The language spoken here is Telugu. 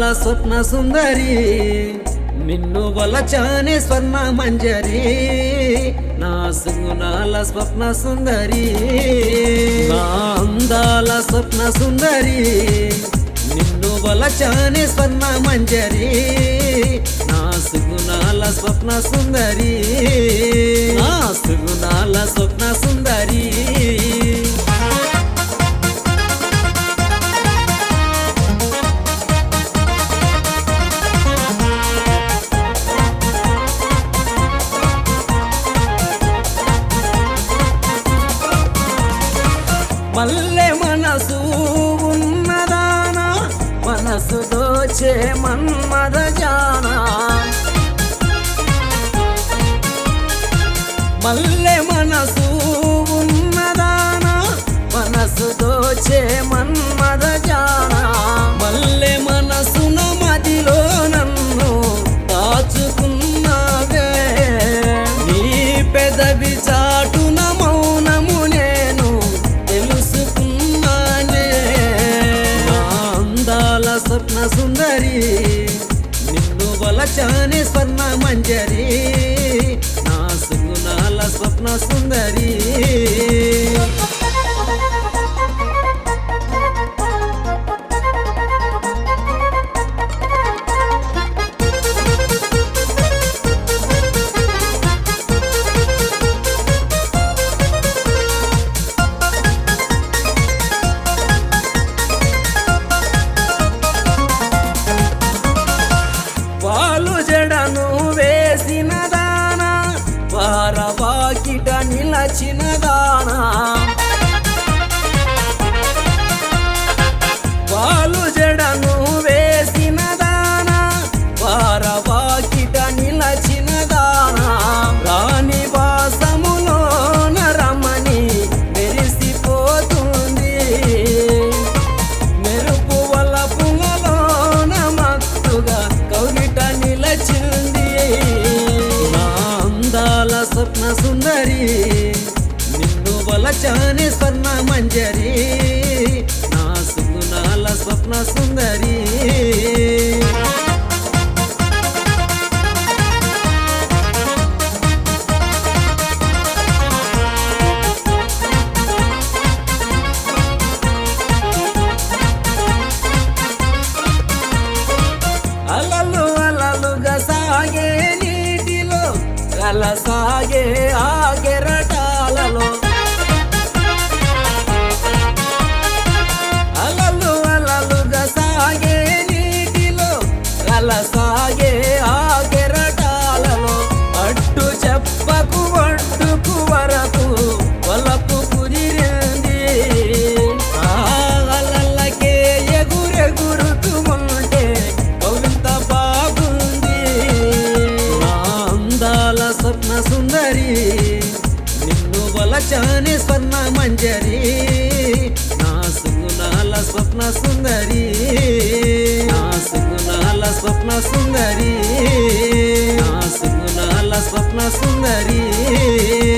స్వప్న సుందరి నిన్ను వలచానే స్వర్ణ మంజరి నా సుగుణాల స్వప్న సుందరి నా అందాల స్వప్న సుందరి నిన్ను వలచానే స్వర్ణ మంజరి నా సుగుణాల స్వప్న సుందరి నా సుగుణాల స్వప్న సుందరి మల్లె మనసు ఉన్నదానా మనసు దోచే మన్మద జానా మల్లె మనసు ఉన్నదానా మనసు దోచే మన్మద జానా మల్లె మనసున మదిలో నన్ను దాచుకున్నావే నీ పెదవి చాటున మౌనము నేను తెలుసుకున్నానే నా అందాల స్వప్న సుందరి నిన్ను వలచానే స్వర్ణ మంజరి నా సుగుణాల స్వప్న సుందరి పాలు జడను వేసిన దానా వారవాకిట నిలచిన దానా పాలు జడను వేసిన దానా వారవాకిట నిలచిన దానా రాణి వాసములోన రమణి మెరిసిపోతుంది మెరుపు వలపులలోన మత్తుగా కౌగిట నిలచింది నా అందాల స్వప్న సుందరి నిన్ను వలచాని స్వర్ణ మంజరి నా సుగుణాల స్వప్న సుందరి అలలు అలలుగా సాగే నీటిలో కల సాగే ఆ కెరటాలలో అలలు అలలుగా సాగే నీటిలో కల సాగే ఆ కెరటాలలో అడ్డు చెప్పకు ఒడ్డుకు వరకు వలపు కుదిరింది ఆ అలలకే ఎగురెగురుతూ ఉంటే కవిత బాగుంది నా అందాల స్వప్న సుందరి నిన్ను వలచాని స్వర్ణ మంజరి నా సుగుణాల స్వప్న సుందరి నా సుగుణాల స్వప్న సుందరి నా సుగుణాల స్వప్న సుందరి